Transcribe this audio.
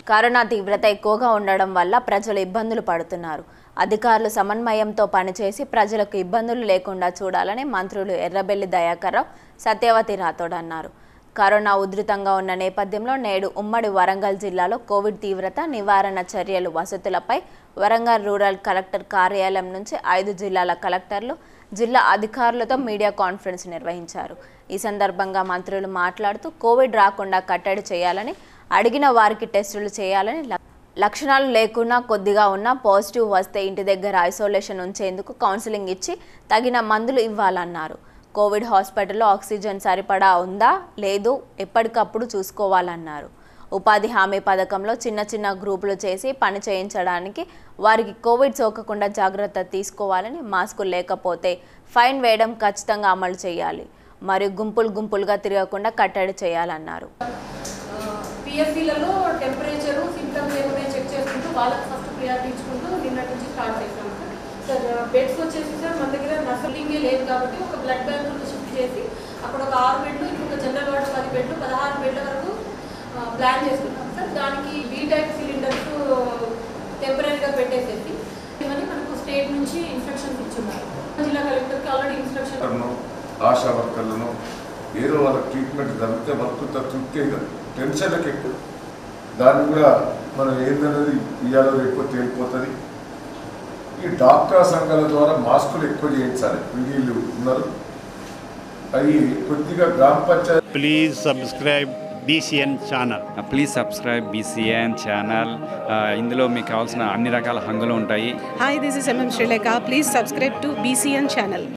Corona తీవ్రత ఎక్కువగా ఉండడం వల్ల ప్రజలు ఇబ్బందులు పడుతున్నారు అధికారులు సమన్వయంతో పనిచేసి ప్రజలకు ఇబ్బందులు లేకుండా చూడాలని మంత్రులు ఎర్రబెల్లి దయాకర్రావు సత్యవతి రాథోడ్ అన్నారు కరోనా ఉధృతంగా ఉన్న నేపథ్యంలో నేడు ఉమ్మడి వరంగల్ జిల్లాలో కోవిడ్ తీవ్రత నివారణ చర్యలు వసతులపై వరంగల్ రూరల్ కలెక్టర్ కార్యాలయం నుంచి ఐదు జిల్లాల కలెక్టర్లు జిల్లా అధికారులతో మీడియా కాన్ఫరెన్స్ నిర్వహించారు ఈ సందర్భంగా మంత్రులు మాట్లాడుతూ కోవిడ్ రాకుండా కట్టడి చేయాలని అడిగిన వారికి టెస్టులు చేయాలని ల- లక్షణాలు లేకున్నా కొద్దిగా ఉన్నా పాజిటివ్ వస్తే ఇంటి దగ్గర ఐసోలేషన్ ఉంచేందుకు కౌన్సిలింగ్ ఇచ్చి తగిన మందులు ఇవ్వాలన్నారు కోవిడ్ హాస్పిటల్లో ఆక్సిజన్ సరిపడా ఉందా లేదు ఎప్పటికప్పుడు చూసుకోవాలన్నారు ఉపాధి హామీ పథకంలో చిన్న చిన్న గ్రూపులు చేసి పని చేయించడానికి వారికి కోవిడ్ సోకకుండా జాగ్రత్త తీసుకోవాలని మాస్కులు లేకపోతే ఫైన్ వేయడం ఖచ్చితంగా అమలు చేయాలి మరియు గుంపులు గుంపులుగా తిరగకుండా కట్టడి చేయాలన్నారు పిఎస్సీలలో టెంపరేచరు సిమ్టమ్స్ ఏమైనా చెక్ చేసుకుంటూ వాళ్ళకి ఫస్ట్ ప్రియారిటీ ఇచ్చుకుంటూ నిన్నటి నుంచి స్టార్ట్ చేసాం సార్ సార్ బెడ్స్ వచ్చేసి సార్ మన దగ్గర నర్సింగే లేదు కాబట్టి ఒక బ్లడ్ బ్యాంకులు షిఫ్ట్ చేసి అక్కడ ఒక ఆరు బెడ్లు ఇంకొక జనరల్ వార్డు పది బెడ్లు పదహారు బెడ్ల వరకు ఆ, ప్లాన్ చేసుకున్నాం సార్ దానికి బీ టైప్ సిలిండర్స్ టెంపరీగా పెట్టేసేసి ఇవన్నీ మనకు స్టేట్ నుంచి ఇన్స్ట్రక్షన్స్ ఇచ్చున్నారు జిల్లా కలెక్టర్కి ఆల్రెడీ ఇన్స్ట్రక్షన్ డాక్టర్ను ఆశా వర్కర్లను ఏదో వాళ్ళ ట్రీట్మెంట్ జరిగితే వర్క్ తృప్తి అవుతుంది టెన్షన్లకు ఎక్కువ దాన్ని కూడా మనం ఏందనేది ఇవాళ రేపు తేలిపోతుంది ఈ డాక్టర్ సంఘాల ద్వారా మాస్కులు ఎక్కువ చేయించాలి వీళ్ళు ఉన్నారు అవి కొద్దిగా గ్రామ panchayat please subscribe BCN channel. Please subscribe BCN channel ఇందులో మీకు కావాల్సిన అన్ని రకాల హంగులు ఉంటాయి Hi, this is MM Sri Lanka. Please subscribe to BCN channel.